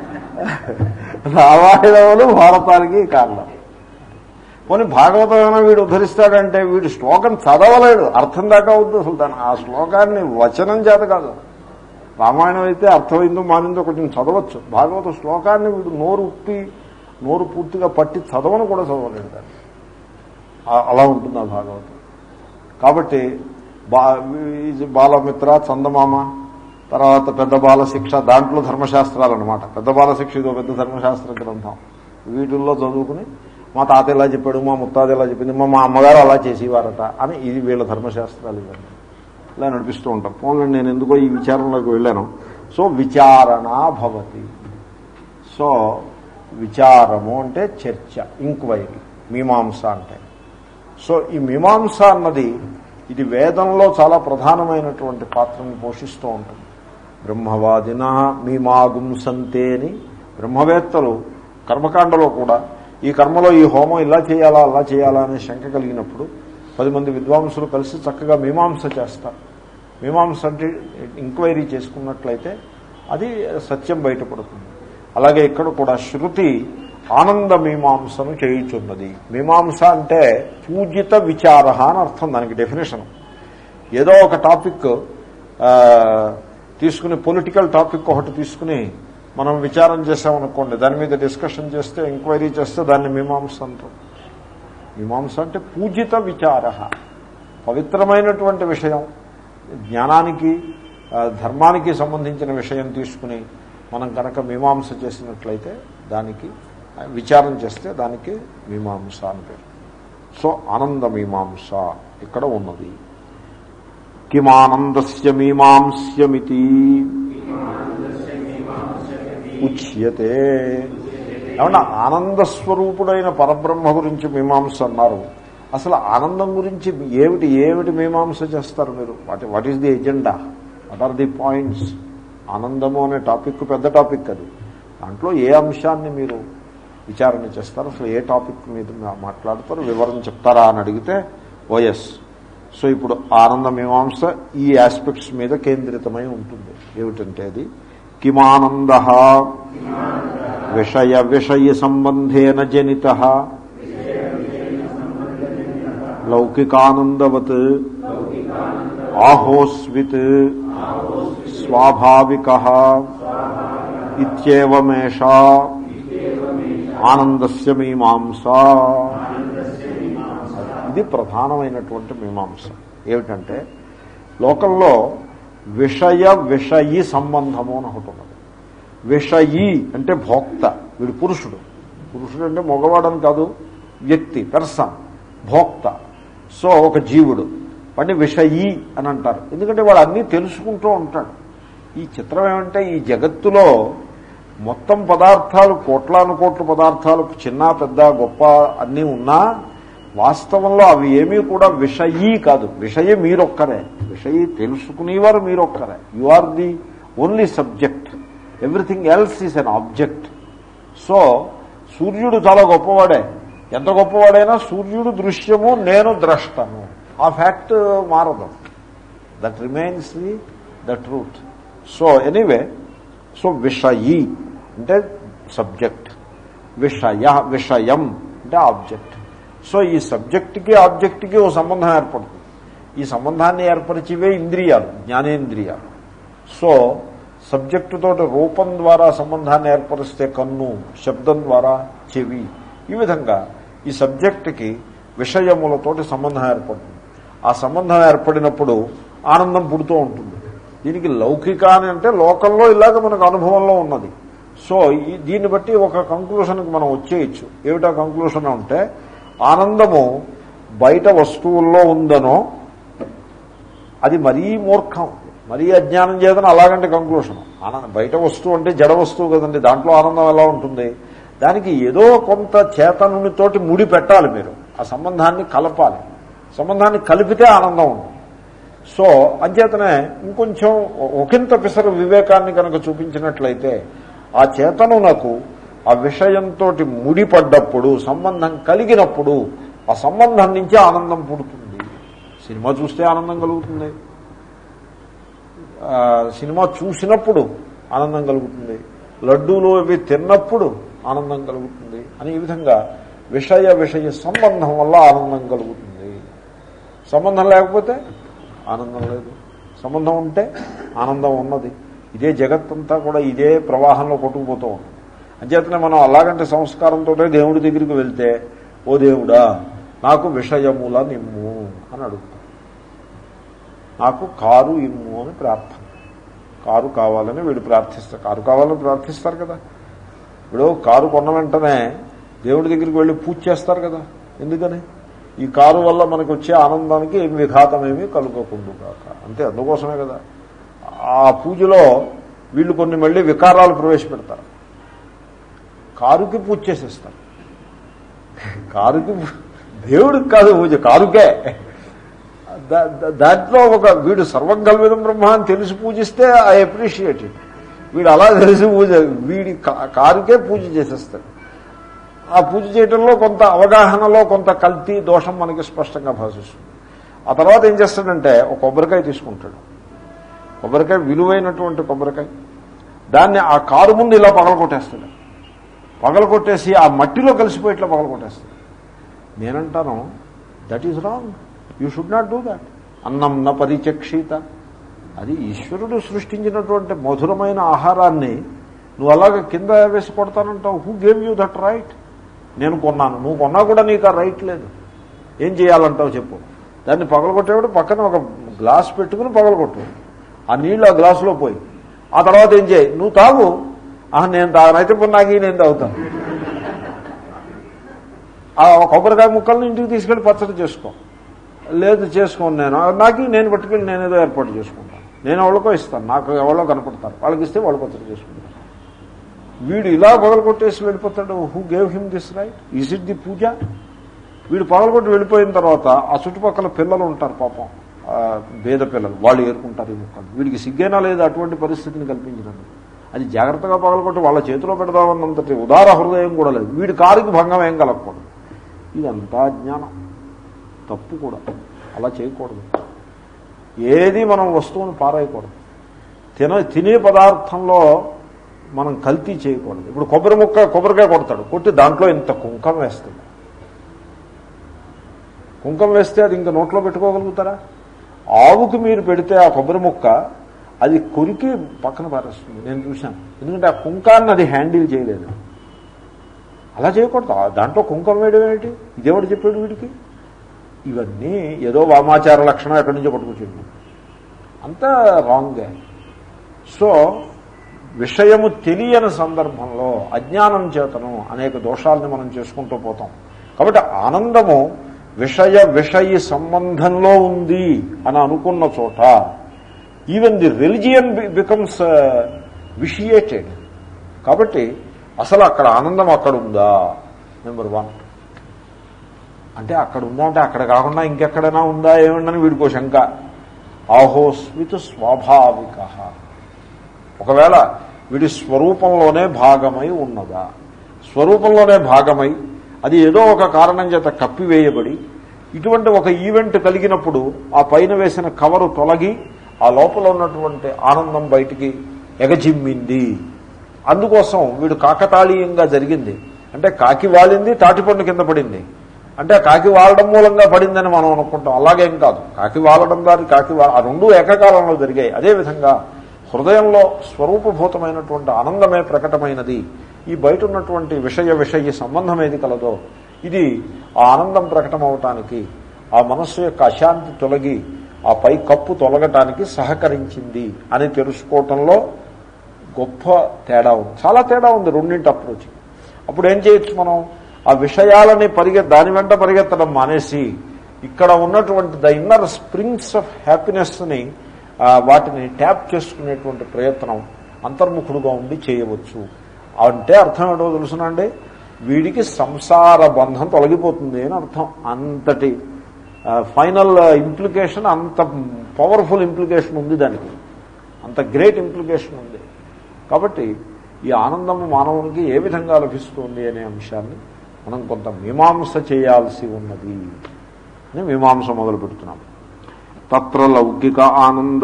రామాయణములు భారతానికి కారణం పోనీ భాగవతమైనా వీడు ఉద్ధరిస్తాడంటే వీడు శ్లోకం చదవలేడు అర్థం దాకా వద్దు అసలు దాని ఆ శ్లోకాన్ని వచనం చేత కాదు రామాయణం అయితే అర్థమైందో మానిందో కొంచెం చదవచ్చు భాగవత శ్లోకాన్ని వీడు నోరు ఉప్పి నోరు పూర్తిగా పట్టి చదవను కూడా చదవలేడు దాన్ని ఆ- అలా ఉంటుంది ఆ భాగవతం కాబట్టి బా ఇది బాలమిత్ర చందమామ తర్వాత పెద్ద బాల శిక్ష దాంట్లో ధర్మశాస్త్రాలు అనమాట పెద్ద బాల శిక్ష ఇదో పెద్ద ధర్మశాస్త్ర గ్రంథం వీటిల్లో చదువుకుని మా తాత ఇలా చెప్పాడు మా ముత్తాత ఇలా చెప్పింది మా మా అమ్మగారు అలా చేసేవారట అని ఇది వీళ్ళ ధర్మశాస్త్రాలు ఇవన్నీ ఇలా నడిపిస్తూ ఉంటారు పోన్లండి నేను ఎందుకో ఈ విచారంలోకి వెళ్ళాను సో విచారణ భవతి సో విచారము అంటే చర్చ ఇంక్వైరీ మీమాంస అంటే సో ఈ మీమాంస అన్నది ఇది వేదంలో చాలా ప్రధానమైనటువంటి పాత్రను పోషిస్తూ ఉంటుంది బ్రహ్మవాదిన మీమాగుంసంతే అని బ్రహ్మవేత్తలు కర్మకాండలో కూడా ఈ కర్మలో ఈ హోమం ఇలా చేయాలా అలా చేయాలా అనే శంక కలిగినప్పుడు పది మంది విద్వాంసులు కలిసి చక్కగా మీమాంస చేస్తారు మీమాంస అంటే ఎంక్వైరీ చేసుకున్నట్లయితే అది సత్యం బయటపడుతుంది అలాగే ఇక్కడ కూడా శృతి ఆనంద మీమాంసను చేయుచున్నది మీమాంస అంటే పూజిత విచార అని అర్థం దానికి డెఫినేషన్ ఏదో ఒక టాపిక్ ఆ, తీసుకుని పొలిటికల్ టాపిక్ ఒకటి తీసుకుని మనం విచారం చేసామనుకోండి దాని మీద డిస్కషన్ చేస్తే ఎంక్వైరీ చేస్తే దాన్ని మీమాంస అంటాం మీమాంస అంటే పూజిత విచార పవిత్రమైనటువంటి విషయం జ్ఞానానికి ఆ, ధర్మానికి సంబంధించిన విషయం తీసుకుని మనం కనుక మీమాంస చేసినట్లయితే దానికి ఆ, విచారం చేస్తే దానికి మీమాంస అని పేరు సో ఆనంద మీమాంస ఇక్కడ ఉన్నది కిమానందస్య మీమాంస్యమితి ఉచ్యతే ఏమన్నా ఆనందస్వరూపుడైన పరబ్రహ్మ గురించి మీమాంస అన్నారు అసలు ఆనందం గురించి ఏమిటి ఏమిటి మీమాంస చేస్తారు మీరు what what is the agenda what are the points ఆనందము అనే టాపిక్ పెద్ద టాపిక్ అది దాంట్లో ఏ అంశాన్ని మీరు విచారణ చేస్తారు అసలు ఏ టాపిక్ మీద మా- మాట్లాడతారు వివరణ చెప్తారా అని అడిగితే ఓఎస్ సో ఇప్పుడు ఆనంద మీమాంస ఈ ఆస్పెక్ట్స్ మీద కేంద్రితమై ఉంటుంది ఏమిటంటే అది కిమానంద విషయ విషయ సంబంధేన జనిత లౌకికానందవత్ ఆహోస్విత్ స్వాభావిక ఇత్యేవమేష ఆనందస్య మీమాంస ఇది ప్రధానమైనటువంటి మీమాంస ఏమిటంటే లోకంలో విషయ విషయి సంబంధము అని ఒకటి ఉన్నది విషయి అంటే భోక్త వీడు పురుషుడు పురుషుడు అంటే మగవాడని కాదు వ్యక్తి పెర్సన్ భోక్త సో ఒక జీవుడు వాడిని విషయి అని అంటారు ఎందుకంటే వాడు అన్నీ తెలుసుకుంటూ ఉంటాడు ఈ చిత్రం ఏమంటే ఈ జగత్తులో మొత్తం పదార్థాలు కోట్లాను కోట్ల పదార్థాలు చిన్న పెద్ద గొప్ప అన్నీ ఉన్నా వాస్తవంలో అవి ఏమీ కూడా విషయీ కాదు విషయ మీరొక్కరే విషయి తెలుసుకునేవారు మీరొక్కరే you are the only subject everything else is an object so సూర్యుడు చాలా గొప్పవాడే ఎంత గొప్పవాడైనా సూర్యుడు దృశ్యము నేను ద్రష్టను ఆ ఫ్యాక్ట్ మారదు that remains the the truth so anyway so విషయి అంటే సబ్జెక్ట్ విషయ విషయం అంటే ఆబ్జెక్ట్ సో ఈ సబ్జెక్ట్కి ఆబ్జెక్ట్కి ఓ సంబంధం ఏర్పడుతుంది ఈ సంబంధాన్ని ఏర్పరిచేవే ఇంద్రియాలు జ్ఞానేంద్రియాలు సో సబ్జెక్టు తోటి రూపం ద్వారా సంబంధాన్ని ఏర్పరిస్తే కన్ను శబ్దం ద్వారా చెవి ఈ విధంగా ఈ సబ్జెక్టుకి విషయములతోటి సంబంధం ఏర్పడుతుంది ఆ సంబంధం ఏర్పడినప్పుడు ఆనందం పుడుతూ ఉంటుంది దీనికి లౌకిక అని అంటే లోకంలో ఇలాగ మనకు అనుభవంలో ఉన్నది సో ఈ దీన్ని బట్టి ఒక కంక్లూషన్కి మనం వచ్చేయచ్చు ఏమిటా కంక్లూషన్ అంటే ఆనందము బయట వస్తువుల్లో ఉందనో అది మరీ మూర్ఖం మరీ అజ్ఞానం చేతన అలాగంటే కంక్లూషన్ ఆనందం బయట వస్తువు అంటే జడ వస్తువు కదండి దాంట్లో ఆనందం ఎలా ఉంటుంది దానికి ఏదో కొంత చేతనునితోటి ముడి పెట్టాలి మీరు ఆ సంబంధాన్ని కలపాలి సంబంధాన్ని కలిపితే ఆనందం ఉంటుంది సో అంచేతనే ఇంకొంచెం ఒకంత పిసరు వివేకాన్ని కనుక చూపించినట్లయితే ఆ చేతనునకు ఆ విషయంతో ముడిపడ్డప్పుడు సంబంధం కలిగినప్పుడు ఆ సంబంధం నుంచి ఆనందం పుడుతుంది సినిమా చూస్తే ఆనందం కలుగుతుంది ఆ, సినిమా చూసినప్పుడు ఆనందం కలుగుతుంది లడ్డూలు అవి తిన్నప్పుడు ఆనందం కలుగుతుంది అని ఈ విధంగా విషయ విషయ సంబంధం వల్ల ఆనందం కలుగుతుంది సంబంధం లేకపోతే ఆనందం లేదు సంబంధం ఉంటే ఆనందం ఉన్నది ఇదే జగత్తంతా కూడా ఇదే ప్రవాహంలో కొట్టుకుపోతూ ఉంది అంచేతనే మనం అలాగంటే సంస్కారంతో దేవుడి దగ్గరికి వెళ్తే ఓ దేవుడా నాకు విషయముల నిమ్ము అని అడుగుతాం నాకు కారు ఇమ్ము అని ప్రార్థన కారు కావాలని వీడు ప్రార్థిస్తారు కారు కావాలని ప్రార్థిస్తారు కదా ఇప్పుడు కారు కొన్న వెంటనే దేవుడి దగ్గరికి వెళ్ళి పూజ చేస్తారు కదా ఎందుకని ఈ కారు వల్ల మనకు వచ్చే ఆనందానికి ఏమి విఘాతమేమి కలుగకుండా కాక అంతే అందుకోసమే కదా ఆ పూజలో వీళ్ళు కొన్ని మళ్ళీ వికారాలు ప్రవేశపెడతారు కారుకి పూజ చేసేస్తారు కారుకి పూ- దేవుడికి కాదు పూజ కారుకే దా- దా- దాంట్లో ఒక వీడు సర్వం కల్విదం బ్రహ్మ అని తెలిసి పూజిస్తే ఐ అప్రిషియేట్ ఇట్ వీడు అలా తెలిసి పూజ వీడి కా- కారుకే పూజ చేసేస్తాడు ఆ పూజ చేయడంలో కొంత అవగాహనలో కొంత కల్తీ దోషం మనకి స్పష్టంగా భాషిస్తుంది ఆ తర్వాత ఏం చేస్తాడంటే ఒక కొబ్బరికాయ తీసుకుంటాడు కొబ్బరికాయ విలువైనటువంటి కొబ్బరికాయ దాన్ని ఆ కారు ముందు ఇలా పగలగొట్టేస్తాడు పగలగొట్టేసి ఆ మట్టిలో కలిసిపోయి ఇట్లా పగలగొట్టేస్తాడు నేనంటాను that is wrong you should not do that అన్నం న పరిచక్షిత అది ఈశ్వరుడు సృష్టించినటువంటి మధురమైన ఆహారాన్ని నువ్వు అలాగ కింద వేసి కొడతానంటావు who gave you that right నేను కొన్నాను నువ్వు కొన్నా కూడా నీకు ఆ రైట్ లేదు ఏం చేయాలంటావు చెప్పు దాన్ని పగలగొట్టేవాడు పక్కన ఒక గ్లాస్ పెట్టుకుని పగలగొట్టు ఆ నీళ్ళు ఆ గ్లాసులో పోయి ఆ తర్వాత ఏం చేయి నువ్వు తాగు ఆహా నేను తాగనైతే ఇప్పుడు నాకు ఈ నేను తాగుతాను ఆ కొబ్బరికాయ ముక్కల్ని ఇంటికి తీసుకెళ్ళి పచ్చడి చేసుకో లేదు చేసుకోను నేను నాకు నేను పట్టుకెళ్ళి నేను ఏదో ఏర్పాటు చేసుకుంటాను నేను ఎవరికో ఇస్తాను నాకు ఎవరో కనపడతారు వాళ్ళకి ఇస్తే వాళ్ళు పచ్చడి చేసుకుంటారు వీడు ఇలా పగలు కొట్టేసి వెళ్ళిపోతాడు who gave him this right is it the పూజ వీడు పగలగొట్టి వెళ్ళిపోయిన తర్వాత ఆ చుట్టుపక్కల పిల్లలు ఉంటారు పాపం ఆ పేద పిల్లలు వాళ్ళు ఏరుకుంటారు ఈ ముక్కలు వీడికి సిగ్గైనా లేదు అటువంటి పరిస్థితిని కల్పించినందుకు అది జాగ్రత్తగా పగలగొట్టి వాళ్ళ చేతిలో పెడదామన్నంతటి ఉదార హృదయం కూడా లేదు వీడి కారుకి భంగం ఏం కలగకూడదు ఇదంతా జ్ఞానం తప్పు కూడా అలా చేయకూడదు ఏది మనం వస్తువుని పారేయకూడదు తిన తినే పదార్థంలో మనం కల్తీ చేయకూడదు ఇప్పుడు కొబ్బరి ముక్క కొబ్బరికాయ కొడతాడు కొట్టి దాంట్లో ఇంత కుంకం వేస్తుంది కుంకం వేస్తే అది ఇంకా నోట్లో పెట్టుకోగలుగుతారా ఆవుకి మీరు పెడితే ఆ కొబ్బరి ముక్క అది కొరికి పక్కన పారేస్తుంది నేను చూశాను ఎందుకంటే ఆ కుంకాన్ని అది హ్యాండిల్ చేయలేదు అలా చేయకూడదు ఆ దాంట్లో కుంకం వేయడం ఏమిటి ఇదేవాడు చెప్పాడు వీడికి ఇవన్నీ ఏదో వామాచార లక్షణం ఎక్కడి నుంచో పట్టుకొచ్చింది అంతా రాంగే సో విషయము తెలియని సందర్భంలో అజ్ఞానం చేతను అనేక దోషాలని మనం చేసుకుంటూ పోతాం కాబట్టి ఆనందము విషయ విషయ సంబంధంలో ఉంది అని అనుకున్న చోట even the religion becomes vitiated కాబట్టి అసలు అక్కడ ఆనందం అక్కడ ఉందా నెంబర్ వన్ అంటే అక్కడ ఉందా అంటే అక్కడ కాకుండా ఇంకెక్కడైనా ఉందా ఏమండని వీడికో శంక ఆహోస్మిత స్వాభావిక ఒకవేళ వీడి స్వరూపంలోనే భాగమై ఉన్నదా స్వరూపంలోనే భాగమై అది ఏదో ఒక కారణం చేత కప్పివేయబడి ఇటువంటి ఒక ఈవెంట్ కలిగినప్పుడు ఆ పైన వేసిన కవరు తొలగి ఆ లోపల ఉన్నటువంటి ఆనందం బయటికి ఎగజిమ్మింది అందుకోసం వీడు కాకతాళీయంగా జరిగింది అంటే కాకి వాలింది తాటిపండు కింద పడింది అంటే కాకి వాలడం మూలంగా పడిందని మనం అనుకుంటాం అలాగేం కాదు కాకి వాలడం దాని కాకి వా ఆ రెండు ఏకకాలంలో జరిగాయి అదేవిధంగా హృదయంలో స్వరూపభూతమైనటువంటి ఆనందమే ప్రకటమైనది ఈ బయట ఉన్నటువంటి విషయ విషయ సంబంధం ఏది కలదో ఇది ఆ ఆనందం ప్రకటమవటానికి ఆ మనస్సు యొక్క అశాంతి తొలగి ఆ పై కప్పు తొలగటానికి సహకరించింది అని తెలుసుకోవటంలో గొప్ప తేడా ఉంది చాలా తేడా ఉంది రెండింటి అప్రోచ్ అప్పుడు ఏం చేయొచ్చు మనం ఆ విషయాలని పరిగె దాని వెంట పరిగెత్తడం మానేసి ఇక్కడ ఉన్నటువంటి ద ఇన్నర్ స్ప్రింగ్స్ ఆఫ్ హ్యాపీనెస్ని వాటిని ట్యాప్ చేసుకునేటువంటి ప్రయత్నం అంతర్ముఖుడుగా ఉండి చేయవచ్చు అంటే అర్థం ఏంటో తెలుసునండి వీడికి సంసార బంధం తొలగిపోతుంది అని అర్థం అంతటి ఫైనల్ ఇంప్లికేషన్ అంత పవర్ఫుల్ ఇంప్లికేషన్ ఉంది దానికి అంత గ్రేట్ ఇంప్లికేషన్ ఉంది కాబట్టి ఈ ఆనందము మానవునికి ఏ విధంగా లభిస్తుంది అనే అంశాన్ని మనం కొంత మీమాంస చేయాల్సి ఉన్నది అని మీమాంస మొదలు పెడుతున్నాం తత్ర లౌకిక ఆనంద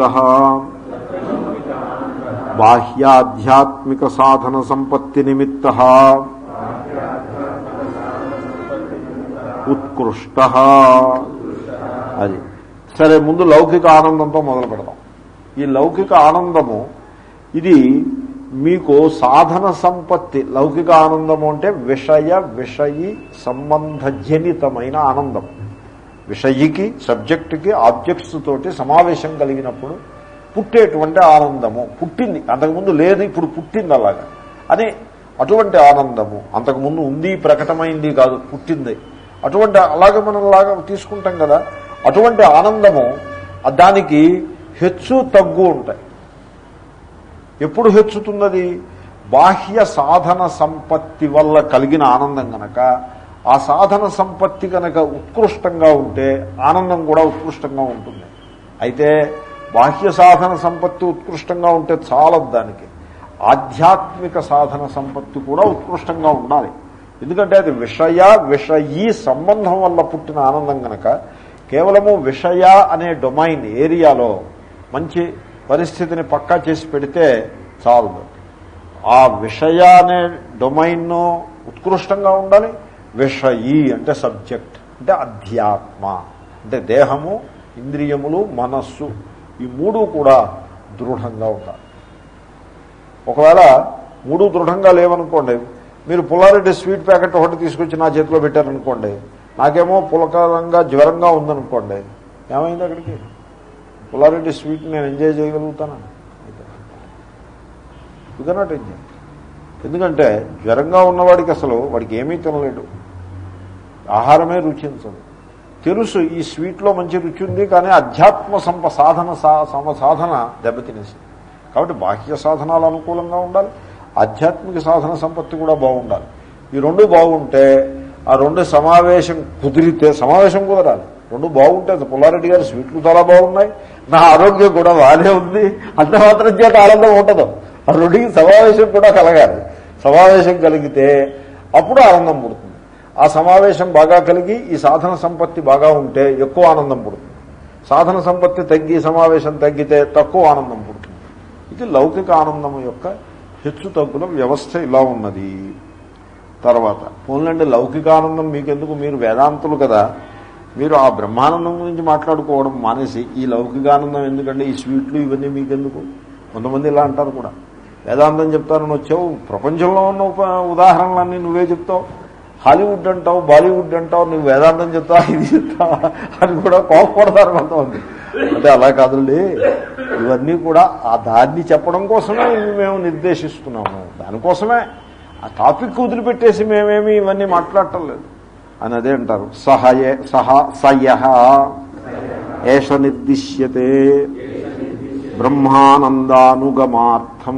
బాహ్యాధ్యాత్మిక సాధన సంపత్తి నిమిత్త ఉత్కృష్ట అది సరే ముందు లౌకిక ఆనందంతో మొదలు పెడదాం ఈ లౌకిక ఆనందము ఇది మీకు సాధన సంపత్తి లౌకిక ఆనందము అంటే విషయ విషయి సంబంధజనితమైన ఆనందం విషయికి సబ్జెక్టుకి ఆబ్జెక్ట్స్ తోటి సమావేశం కలిగినప్పుడు పుట్టేటువంటి ఆనందము పుట్టింది అంతకుముందు లేదు ఇప్పుడు పుట్టింది అలాగా అని అటువంటి ఆనందము అంతకుముందు ఉంది ప్రకటమైంది కాదు పుట్టింది అటువంటి అలాగే మనం లాగా తీసుకుంటాం కదా అటువంటి ఆనందము దానికి హెచ్చు తగ్గు ఉంటాయి ఎప్పుడు హెచ్చుతున్నది బాహ్య సాధన సంపత్తి వల్ల కలిగిన ఆనందం గనక ఆ సాధన సంపత్తి కనుక ఉత్కృష్టంగా ఉంటే ఆనందం కూడా ఉత్కృష్టంగా ఉంటుంది అయితే బాహ్య సాధన సంపత్తి ఉత్కృష్టంగా ఉంటే చాలదు దానికి ఆధ్యాత్మిక సాధన సంపత్తి కూడా ఉత్కృష్టంగా ఉండాలి ఎందుకంటే అది విషయ విషయీ సంబంధం వల్ల పుట్టిన ఆనందం గనక కేవలము విషయ అనే డొమైన్ ఏరియాలో మంచి పరిస్థితిని పక్కా చేసి పెడితే చాలదు ఆ విషయ అనే డొమైన్ ఉత్కృష్టంగా ఉండాలి విషయీ అంటే సబ్జెక్ట్ అంటే అధ్యాత్మ అంటే దేహము ఇంద్రియములు మనస్సు ఈ మూడు కూడా దృఢంగా ఉండాలి ఒకవేళ మూడు దృఢంగా లేవనుకోండి మీరు పుల్లారెడ్డి స్వీట్ ప్యాకెట్ ఒకటి తీసుకొచ్చి నా చేతిలో పెట్టారనుకోండి నాకేమో పులకరంగా జ్వరంగా ఉందనుకోండి ఏమైంది అక్కడికి పుల్లారెడ్డి స్వీట్ నేను ఎంజాయ్ చేయగలుగుతానా యు కెనాట్ ఎంజాయ్ ఎందుకంటే జ్వరంగా ఉన్నవాడికి అసలు వాడికి ఏమీ తినలేడు ఆహారమే రుచించదు తెలుసు ఈ స్వీట్లో మంచి రుచి ఉంది కానీ అధ్యాత్మ సంప సాధన సా- సమ సాధన దెబ్బతినేసి కాబట్టి బాహ్య సాధనాలు అనుకూలంగా ఉండాలి ఆధ్యాత్మిక సాధన సంపత్తి కూడా బాగుండాలి ఈ రెండు బాగుంటే ఆ రెండు సమావేశం కుదిరితే సమావేశం కుదరాలి రెండు బాగుంటే పుల్లారెడ్డి గారి స్వీట్లు చాలా బాగున్నాయి నా ఆరోగ్యం కూడా బాగానే ఉంది అంత మాత్రం చేత ఆనందం ఉండదు ఆ రెండుకి సమావేశం కూడా కలగాలి సమావేశం కలిగితే అప్పుడు ఆనందం పుడుతుంది ఆ సమావేశం బాగా కలిగి ఈ సాధన సంపత్తి బాగా ఉంటే ఎక్కువ ఆనందం పుడుతుంది సాధన సంపత్తి తగ్గి సమావేశం తగ్గితే తక్కువ ఆనందం పుడుతుంది ఇది లౌకిక ఆనందం యొక్క హెచ్చు తగ్గుల వ్యవస్థ ఇలా ఉన్నది తర్వాత పోన్లండి లౌకికానందం మీకెందుకు మీరు వేదాంతులు కదా మీరు ఆ బ్రహ్మానందం గురించి మాట్లాడుకోవడం మానేసి ఈ లౌకికానందం ఎందుకంటే ఈ స్వీట్లు ఇవన్నీ మీకెందుకు కొంతమంది ఇలా అంటారు కూడా వేదాంతం చెప్తారని వచ్చావు ప్రపంచంలో ఉన్న ఉప ఉదాహరణలన్నీ నువ్వే చెప్తావు హాలీవుడ్ అంటావు బాలీవుడ్ అంటావు నువ్వు వేదాంతం చెప్తావా ఇది చెప్తావా అని కూడా కోపపడతారు కొంతమంది అంటే అలా కాదండి ఇవన్నీ కూడా ఆ దాన్ని చెప్పడం కోసమే ఇవి మేము నిర్దేశిస్తున్నాము దానికోసమే ఆ టాపిక్ వదిలిపెట్టేసి మేమేమి ఇవన్నీ మాట్లాడటం లేదు అని అదే అంటారు సహయే సహ సయ ఏష నిర్దిశ్యతే బ్రహ్మానందానుగమార్థం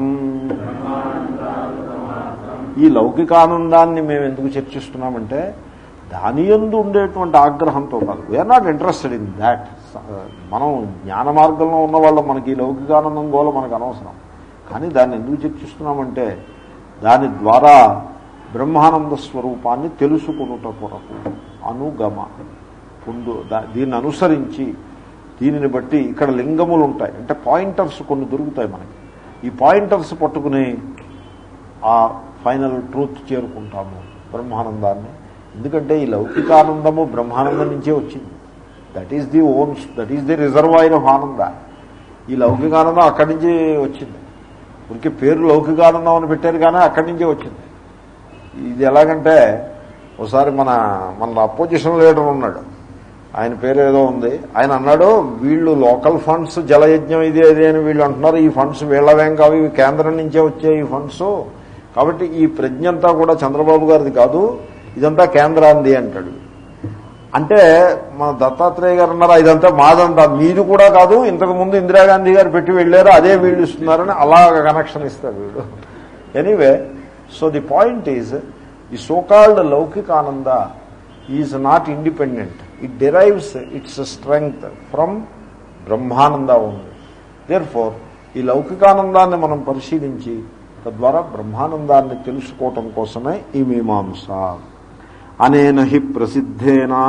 ఈ లౌకికానందాన్ని మేము ఎందుకు చర్చిస్తున్నామంటే దాని ఎందు ఉండేటువంటి ఆగ్రహంతో కాదు we are not interested in that మనం జ్ఞాన మార్గంలో ఉన్న వాళ్ళం మనకి ఈ లౌకికానందం గోల మనకు అనవసరం కానీ దాన్ని ఎందుకు చర్చిస్తున్నామంటే దాని ద్వారా బ్రహ్మానంద స్వరూపాన్ని తెలుసుకునుట కొరకు అనుగమ పొందు దా- దీన్ని అనుసరించి దీనిని బట్టి ఇక్కడ లింగములు ఉంటాయి అంటే పాయింటర్స్ కొన్ని దొరుకుతాయి మనకి ఈ పాయింటర్స్ పట్టుకుని ఆ ఫైనల్ ట్రూత్ చేరుకుంటాము బ్రహ్మానందాన్ని ఎందుకంటే ఈ లౌకికానందము బ్రహ్మానందం నుంచే వచ్చింది that is the ones that is the reservoir of ఆనంద ఈ లౌకికానందం అక్కడి నుంచి వచ్చింది ఉనికి పేరు లౌకికానందం అని పెట్టారు కానీ అక్కడి నుంచే వచ్చింది ఇది ఎలాగంటే ఒకసారి మన మన అపోజిషన్ లీడర్ ఉన్నాడు ఆయన పేరు ఏదో ఉంది ఆయన అన్నాడు వీళ్ళు లోకల్ ఫండ్స్ జలయజ్ఞం ఇది అది అని వీళ్ళు అంటున్నారు ఈ ఫండ్స్ వీళ్ళవేం కావు ఇవి కేంద్రం నుంచే వచ్చే ఈ ఫండ్స్ కాబట్టి ఈ ప్రజ్ఞ అంతా కూడా చంద్రబాబు గారిది కాదు ఇదంతా కేంద్రాంది అంటాడు అంటే మన దత్తాత్రేయ గారు అన్నారు ఇదంతా మాదంతా మీది కూడా కాదు ఇంతకు ముందు ఇందిరాగాంధీ గారు పెట్టి వెళ్ళారు అదే వీళ్ళు ఇస్తున్నారని అలాగ కనెక్షన్ ఇస్తారు వీడు anyway so the point is the so called లౌకిక ఆనంద is not independent it derives its strength from బ్రహ్మానంద ఉంది దేర్ ఫోర్ ఈ లౌకికానందాన్ని మనం పరిశీలించి తద్వారా బ్రహ్మానందాన్ని తెలుసుకోవటం కోసమే ఈ మీమాంస అనేన హి ప్రసిద్ధేనా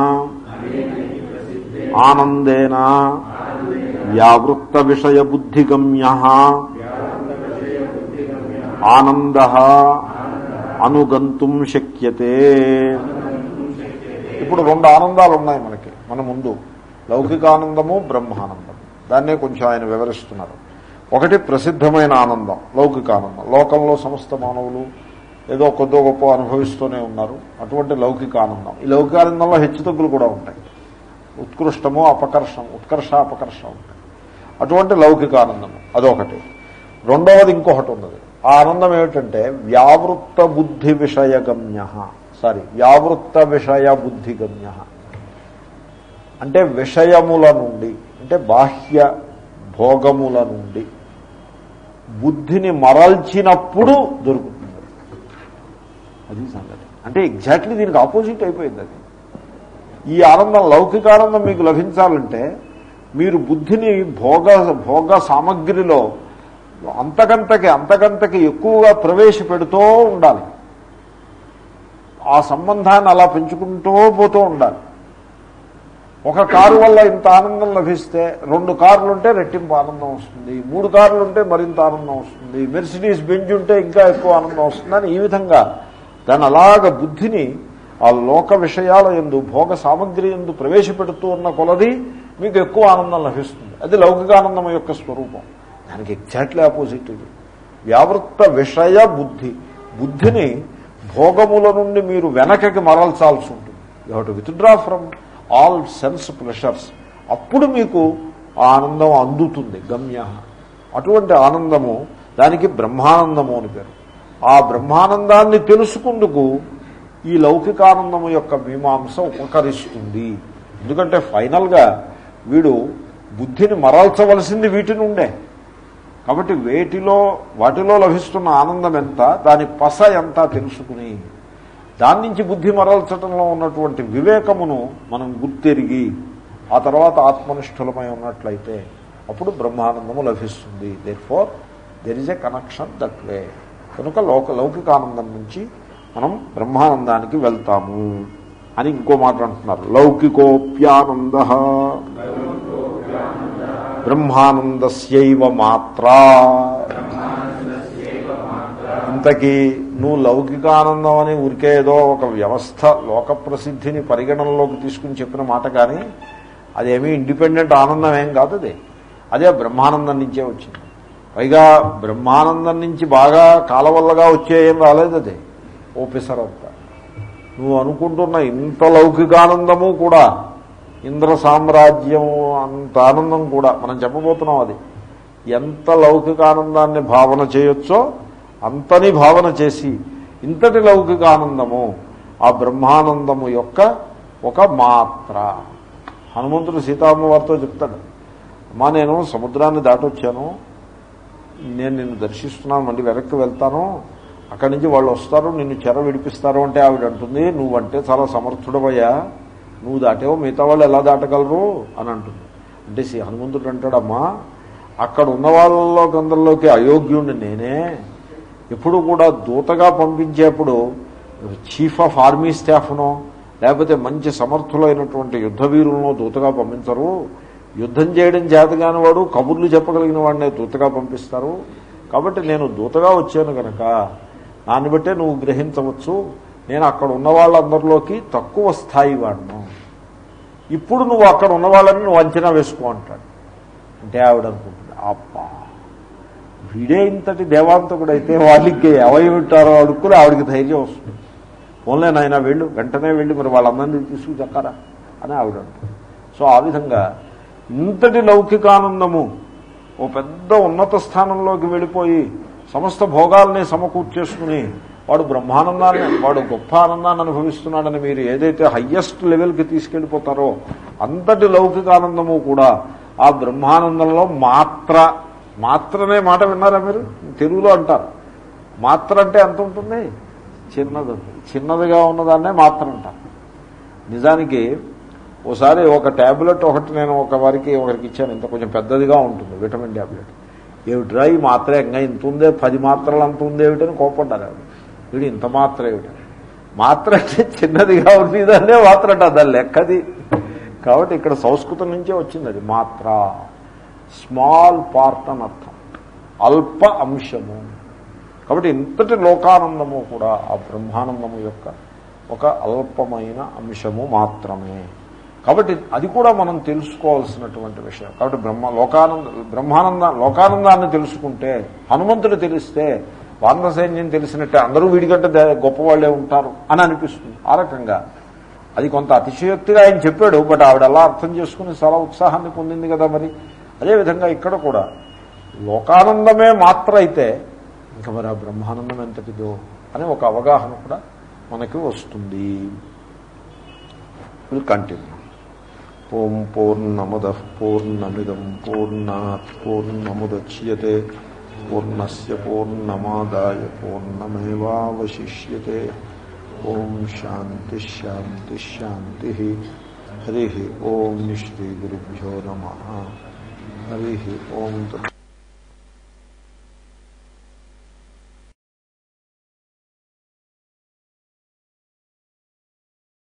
ఆనందేన వ్యావృత్త విషయ బుద్ధిగమ్య ఆనంద అనుగంతుం శక్యతే ఇప్పుడు రెండు ఆనందాలు ఉన్నాయి మనకి మన ముందు లౌకికానందము బ్రహ్మానందం దాన్నే కొంచెం ఆయన వివరిస్తున్నారు ఒకటి ప్రసిద్ధమైన ఆనందం లౌకికానందం లోకంలో సమస్త మానవులు ఏదో కొద్దో గొప్ప అనుభవిస్తూనే ఉన్నారు అటువంటి లౌకిక ఆనందం ఈ లౌకికానందంలో హెచ్చుతగ్గులు కూడా ఉంటాయి ఉత్కృష్టము అపకర్షం ఉత్కర్ష అపకర్షం ఉంటాయి అటువంటి లౌకిక ఆనందము అదొకటి రెండవది ఇంకొకటి ఉన్నది ఆ ఆనందం ఏమిటంటే వ్యావృత్త బుద్ధి విషయగమ్య సారీ వ్యావృత్త విషయ బుద్ధిగమ్య అంటే విషయముల నుండి అంటే బాహ్య భోగముల నుండి బుద్ధిని మరల్చినప్పుడు దొరుకుతుంది అది సంగతి అంటే ఎగ్జాక్ట్లీ దీనికి ఆపోజిట్ అయిపోయింది అది ఈ ఆనందం లౌకికానందం మీకు లభించాలంటే మీరు బుద్ధిని భోగ భోగ సామగ్రిలో అంతకంతకి అంతకంతకి ఎక్కువగా ప్రవేశపెడుతూ ఉండాలి ఆ సంబంధాన్ని అలా పెంచుకుంటూ పోతూ ఉండాలి ఒక కారు వల్ల ఇంత ఆనందం లభిస్తే రెండు కార్లు ఉంటే రెట్టింపు ఆనందం వస్తుంది మూడు కార్లు ఉంటే మరింత ఆనందం వస్తుంది మెర్సిడీస్ బెంజ్ ఉంటే ఇంకా ఎక్కువ ఆనందం వస్తుందని ఈ విధంగా దాన్ని అలాగ బుద్ధిని ఆ లోక విషయాల ఎందు భోగ సామగ్రి ఎందు ప్రవేశపెడుతూ ఉన్న కొలది మీకు ఎక్కువ ఆనందం లభిస్తుంది అది లౌకికానందం యొక్క స్వరూపం దానికి ఎగ్జాక్ట్లీ ఆపోజిట్ ఇది వ్యావృత్త విషయ బుద్ధి బుద్ధిని భోగముల నుండి మీరు వెనకకి మరల్చాల్సి ఉంటుంది you have to withdraw from all sense pressures అప్పుడు మీకు ఆ ఆనందం అందుతుంది గమ్య అటువంటి ఆనందము దానికి బ్రహ్మానందము అని పేరు ఆ బ్రహ్మానందాన్ని తెలుసుకుందుకు ఈ లౌకికానందము యొక్క మీమాంస ఉపకరిస్తుంది ఎందుకంటే ఫైనల్గా వీడు బుద్ధిని మరల్చవలసింది వీటి నుండే కాబట్టి వేటిలో వాటిలో లభిస్తున్న ఆనందం ఎంత దాని పస ఎంత తెలుసుకుని దాని నుంచి బుద్ధి మరల్చటంలో ఉన్నటువంటి వివేకమును మనం గుర్తెరిగి ఆ తర్వాత ఆత్మనిష్ఠులమై ఉన్నట్లయితే అప్పుడు బ్రహ్మానందము లభిస్తుంది therefore there is a connection that way కనుక లోక లౌకికానందం నుంచి మనం బ్రహ్మానందానికి వెళ్తాము అని ఇంకో మాట అంటున్నారు లౌకికోప్యానంద బ్రహ్మానందస్యైవ మాత్రా ఇంతకీ నువ్వు లౌకికానందం అని ఊరికే ఏదో ఒక వ్యవస్థ లోక ప్రసిద్ధిని పరిగణనలోకి తీసుకుని చెప్పిన మాట కానీ అదేమీ ఇండిపెండెంట్ ఆనందం ఏం కాదు అది అదే బ్రహ్మానందం నుంచే వచ్చింది పైగా బ్రహ్మానందం నుంచి బాగా కాలవల్లగా వచ్చే ఏం రాలేదు అది ఓపెసరంతా నువ్వు అనుకుంటున్న ఇంత లౌకికానందము కూడా ఇంద్ర సామ్రాజ్యం అంత ఆనందం కూడా మనం చెప్పబోతున్నాం అది ఎంత లౌకికానందాన్ని భావన చేయొచ్చో అంతని భావన చేసి ఇంతటి లౌకికానందము ఆ బ్రహ్మానందము యొక్క ఒక మాత్ర హనుమంతుడు సీతామ్మవారితో చెప్తాడు అమ్మా నేను సముద్రాన్ని దాటొచ్చాను నేను నిన్ను దర్శిస్తున్నాను మళ్ళీ వెనక్కి వెళ్తాను అక్కడి నుంచి వాళ్ళు వస్తారు నిన్ను చెర విడిపిస్తారు అంటే ఆవిడ అంటుంది నువ్వంటే చాలా సమర్థుడవయ్యా నువ్వు దాటేవో మిగతా వాళ్ళు ఎలా దాటగలరు అని అంటుంది అంటే శ్రీ హనుమంతుడు అంటాడమ్మా అక్కడ ఉన్న వాళ్ళలో కొందరిలోకి అయోగ్యుణ్ణి నేనే ఎప్పుడు కూడా దూతగా పంపించేప్పుడు చీఫ్ ఆఫ్ ఆర్మీ స్టాఫ్నో లేకపోతే మంచి సమర్థులైనటువంటి యుద్ధ వీరులను దూతగా పంపించరు యుద్ధం చేయడం చేతగాని వాడు కబుర్లు చెప్పగలిగిన వాడినే దూతగా పంపిస్తారు కాబట్టి నేను దూతగా వచ్చాను కనుక దాన్ని బట్టే నువ్వు గ్రహించవచ్చు నేను అక్కడ ఉన్న వాళ్ళందరిలోకి తక్కువ స్థాయి వాడును ఇప్పుడు నువ్వు అక్కడ ఉన్న వాళ్ళని నువ్వు అంచనా వేసుకో అంటాడు అంటే ఆవిడ అనుకుంటుంది అబ్బా వీడే ఇంతటి దేవాంతకుడైతే వాళ్ళకి ఎవరు అడుక్కుని ఆవిడకి ధైర్యం వస్తుంది ఓన్లే నాయన వెళ్ళు వెంటనే వెళ్ళి మరి వాళ్ళందరినీ తీసుకు చెక్కరా అని ఆవిడ అంటుంది సో ఆ విధంగా ఇంతటి లౌకికానందము ఓ పెద్ద ఉన్నత స్థానంలోకి వెళ్ళిపోయి సమస్త భోగాల్ని సమకూర్చేసుకుని వాడు బ్రహ్మానందాన్ని వాడు గొప్ప ఆనందాన్ని అనుభవిస్తున్నాడని మీరు ఏదైతే హయ్యెస్ట్ లెవెల్కి తీసుకెళ్ళిపోతారో అంతటి లౌకికానందము కూడా ఆ బ్రహ్మానందంలో మాత్ర మాత్రనే మాట విన్నారా మీరు తెలుగులో అంటారు మాత్ర అంటే ఎంత ఉంటుంది చిన్నది ఉంటుంది చిన్నదిగా ఉన్నదాన్నే మాత్ర అంటారు నిజానికి ఓసారి ఒక ట్యాబ్లెట్ ఒకటి నేను ఒక వారికి ఒకరికి ఇచ్చాను ఇంత కొంచెం పెద్దదిగా ఉంటుంది విటమిన్ ట్యాబ్లెట్ ఏమిట్రా ఈ మాత్ర ఇంకా ఇంత ఉందే పది మాత్రలు అంత ఉంది ఏమిటని కోపడ్డారు ఆవిడ వీడు ఇంత మాత్ర ఏమిటి మాత్ర అంటే చిన్నదిగా ఉంది దాన్నే మాత్ర అంట దాని లెక్కది కాబట్టి ఇక్కడ సంస్కృతం నుంచే వచ్చింది అది మాత్ర స్మాల్ పార్ట్ అని అర్థం అల్ప అంశము కాబట్టి ఇంతటి లోకానందము కూడా ఆ బ్రహ్మానందము యొక్క ఒక అల్పమైన అంశము మాత్రమే కాబట్టి అది కూడా మనం తెలుసుకోవాల్సినటువంటి విషయం కాబట్టి బ్రహ్మ లోకానంద బ్రహ్మానంద లోకానందాన్ని తెలుసుకుంటే హనుమంతుడు తెలిస్తే వాంద సైన్యం తెలిసినట్టే అందరూ వీడికంటే దే- గొప్పవాళ్లే ఉంటారు అని అనిపిస్తుంది ఆ రకంగా అది కొంత అతిశయోక్తిగా ఆయన చెప్పాడు బట్ ఆవిడ అలా అర్థం చేసుకుని చాలా ఉత్సాహాన్ని పొందింది కదా మరి అదేవిధంగా ఇక్కడ కూడా లోకానందమే మాత్ర అయితే ఇంకా మరి ఆ బ్రహ్మానందం ఎంతటిదో అనే ఒక అవగాహన కూడా మనకి వస్తుంది విల్ కంటిన్యూ ఓం పూర్ణముద పూర్ణమిదం పూర్ణాత్ పూర్ణముద్యతే పూర్ణస్ పూర్ణమాదాయ పూర్ణమేవాశిష్యే ఓం శాంతి శాంతి శాంతి హరి ఓం శ్రీ గురుభ్యో నమ హరి ఓం తత్